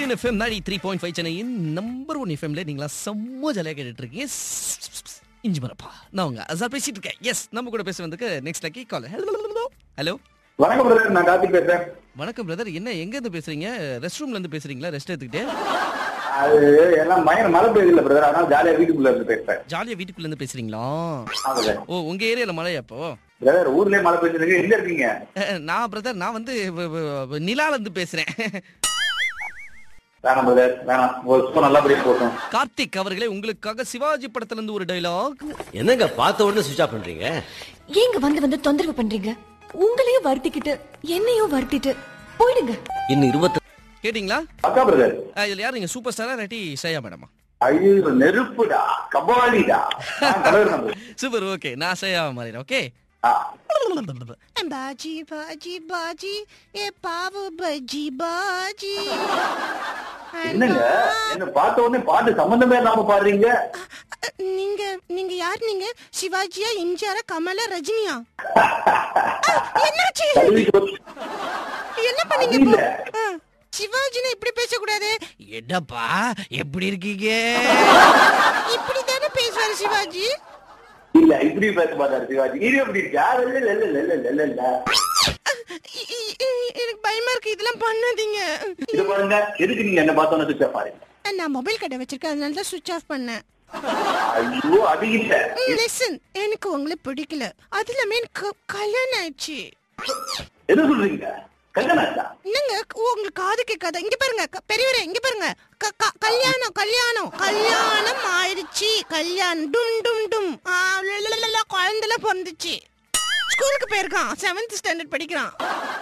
சூரியன் FM ninety three point five சென்னையின் number one எஃப்எம்ல நீங்களா செம்ம ஜாலியாக கேட்டுட்டு இருக்கீங்க இஞ்சி மரப்பா நான் உங்க அசார் பேசிட்டு இருக்கேன் எஸ் நம்ம கூட பேச வந்துக்கு next lucky call hello hello வணக்கம் பிரதர் நான் கார்த்திக் பேசுறேன் வணக்கம் பிரதர் என்ன எங்க இருந்து பேசுறீங்க ரெஸ்ட் ரூம்ல இருந்து பேசுறீங்களா ரெஸ்ட் எடுத்துக்கிட்டு அது எல்லாம் மயன மழை பெய்யுது இல்ல பிரதர் அதனால ஜாலியா வீட்டுக்குள்ள இருந்து பேசுறேன் ஜாலியா வீட்டுக்குள்ள இருந்து பேசுறீங்களா ஆமாங்க ஓ உங்க ஏரியால மழையா அப்போ பிரதர் ஊர்லயே மழை பெய்யுதுங்க எங்க இருக்கீங்க அஹ், நான் பிரதர் நான் வந்து வ- வ- வ- நிலால இருந்து பேசுறேன் வேணாம் பிரதர் வேணாம் ஒரு சும்மா நல்லபடியா போட்டோம் கார்த்திக் அவர்களே உங்களுக்காக சிவாஜி படத்துல இருந்து ஒரு டைலாக் என்னங்க பார்த்த உடனே சுவிச் ஆஃப் பண்றீங்க ஏங்க வந்து வந்து தொந்தரவு பண்றீங்க உங்களையும் வருத்திக்கிட்டு என்னையும் வருத்திட்டு போயிடுங்க இன்னும் இருபத்தி கேட்டிங்களா அக்கா பிரதர் அஹ், இதுல யார் நீங்க சூப்பர் ஸ்டாரா இல்லாட்டி ஷயா மேடமா ஐயோ நெருப்புடா கபாலிடா நான் தலைவர் தான் brother. சூப்பர் ஓகே நான் ஷயா மாறிடுறேன் ஓகே ஆ, बाजी बाजी बाजी ए पाव बजी बाजी என்னங்க என்ன பார்த்த உடனே பாட்டு சம்பந்தமே இல்லாம பாடுறீங்க நீங்க நீங்க யார் நீங்க சிவாஜியா எம்ஜிஆரா கமலா ரஜினியா என்னாச்சு கல்வி சொல்- என்ன பண்ணீங்க அது இப்போ இல்ல. ஆ, சிவாஜினா இப்படி பேசக்கூடாது என்னப்பா எப்படி இருக்கீங்க இப்படி தானே பேசுவாரு சிவாஜி இல்ல இப்படி பேச மாட்டாரு சிவாஜி இது எப்படி இருக்கா இல்ல இல்ல இல்ல இல்ல இல்ல இல்ல இல்ல இ- இ- இ- எனக்கு பயமா இருக்கு இதெல்லாம் பண்ணாதீங்க இது பாருங்க எதுக்கு நீங்க என்ன பார்த்தோன்னு சுவிட்ச் ஆஃப் பாருங்க நான் மொபைல் கடை வச்சிருக்கேன் அதனால தான் சுவிச் ஆஃப் பண்ணேன் ஐயோ அது இல்ல லிசன் எனக்கு உங்களை பிடிக்கல அது இல்லாம எனக்கு கல்யாணம் ஆயிடுச்சு என்ன சொல்றீங்க கல்யாணம் ஆச்சா என்னங்க உங்களுக்கு காது கேட்காத இங்க பாருங்க க- பெரியவரே இங்க பாருங்க க- க- கல்யாணம் கல்யாணம் கல்யாணம் ஆயிடுச்சு கல்யாணம் டும் டும் டும் ஆ, லலலலல, குழந்தைலாம் பிறந்துச்சு ஸ்கூலுக்கு போயிருக்கான் செவன்த் ஸ்டாண்டர்ட் படிக்கிறான்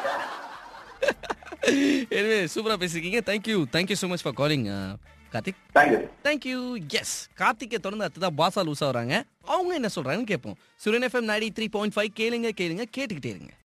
எனவே சூப்பரா பேசிருக்கீங்க thank you thank you so much for calling Karthik thank you thank you yes கார்த்திகை தொடர்ந்து அடுத்ததான் பாசா லூசா வராங்க அவங்க என்ன சொல்றாங்கன்னு கேட்போம் Suryan FM ninety three point five கேளுங்க கேளுங்க கேட்டுக்கிட்டே இருங்க